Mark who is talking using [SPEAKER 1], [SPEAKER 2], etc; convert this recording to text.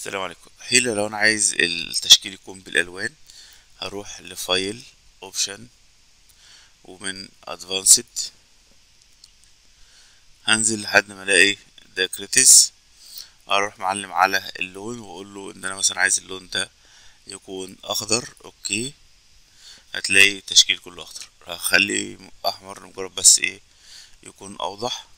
[SPEAKER 1] السلام عليكم هنا لو انا عايز التشكيل يكون بالالوان هروح لفايل اوبشن ومن ادفانسد هنزل لحد ما الاقي داكريتس اروح معلم على اللون واقول له ان انا مثلا عايز اللون ده يكون اخضر اوكي هتلاقي التشكيل كله اخضر هخليه احمر مجرد بس ايه يكون اوضح